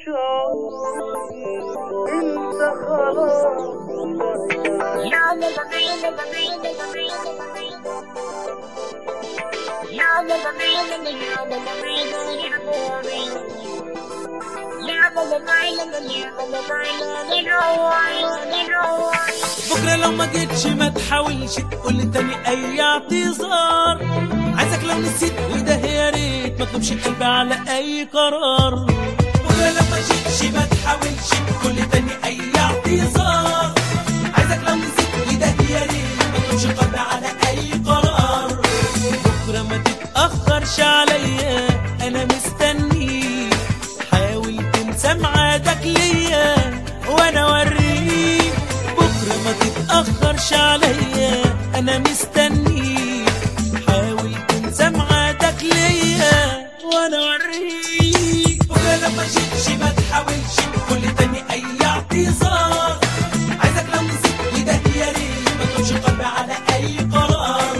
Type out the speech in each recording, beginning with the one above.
شعور انت خلاص بكرة لو ما جيتش ما تحاولش تقول تاني أي اعتذار عايزك لو نسيت وده يا ريت ما تلومش قلبي على أي قرار بكرة لو ما جيتش ما تحاولش تقول تاني أي اعتذار عايزك لو نسيت وده يا ريت ما تلومش قلبي على أي قرار بكرة ما تتأخرش عليا أنا مستنيك حاول تنسى ميعادك ليا وأنا أوريك بكرة ما تتأخرش عليا أنا مستنيك حاول تنسى ميعادك ليا وأنا أوريك بكرة لما جيتش ما تحاولش تقول تاني أي اعتذار عايزك لو نسيت وده يا ريت ما تقولش قلبي على أي قرار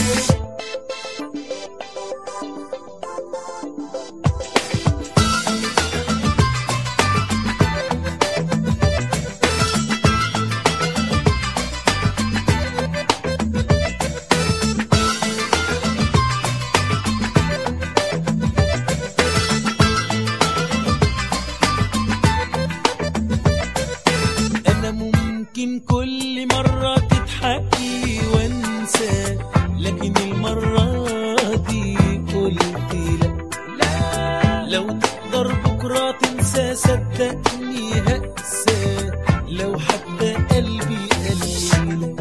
انا ممكن كل مرة تضحكي وانسى لكن المرة دي قلت لا لا لو تقدر بكرة تنسى صدقني هقسى لو حتى قلبي قال لي لا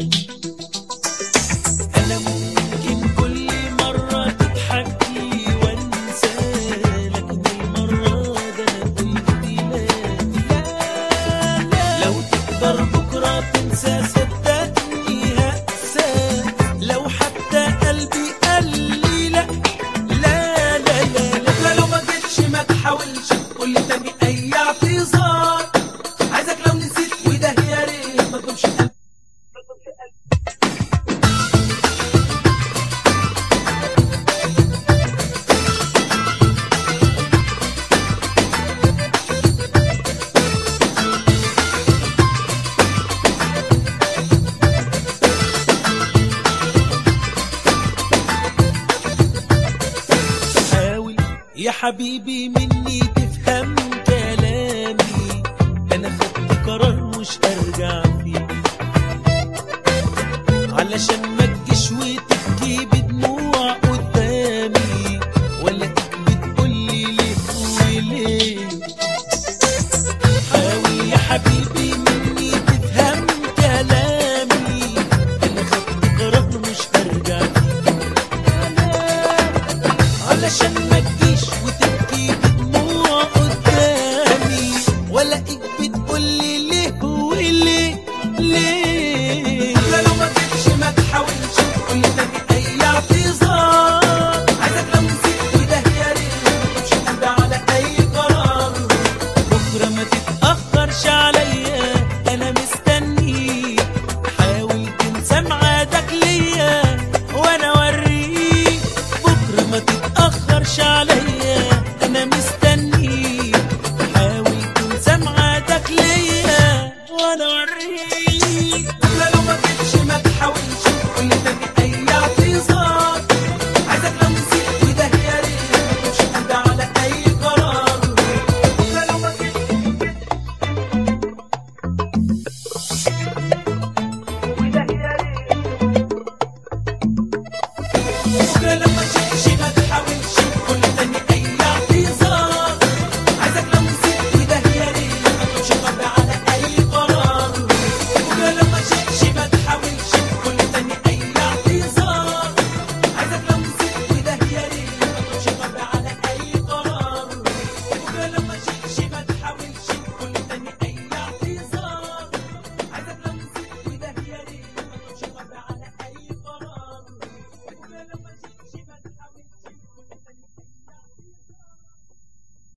انا ممكن كل مرة تضحكي وانسى لكن المرة ده انا قلت لا لا لا لو تقدر بكرة تنسى صدقني هقسى لو حتى قلبي قال لي لا لا لا لا لا لو ما جيتش ما تحاولش تقول لي تاني اي اعتذار عايزك لو نسيت وده يا ريت ما تقولش قلبي حاول يا حبيبي مني تفهم كلامي انا خدت قرار مش هرجع فيه علشان ما تجيش وتبكي بدموع قدامي ولا بتقولي ليه وليه حاول يا حبيبي مني تفهم كلامي انا خدت قرار مش هرجع فيه علشان ما تجيش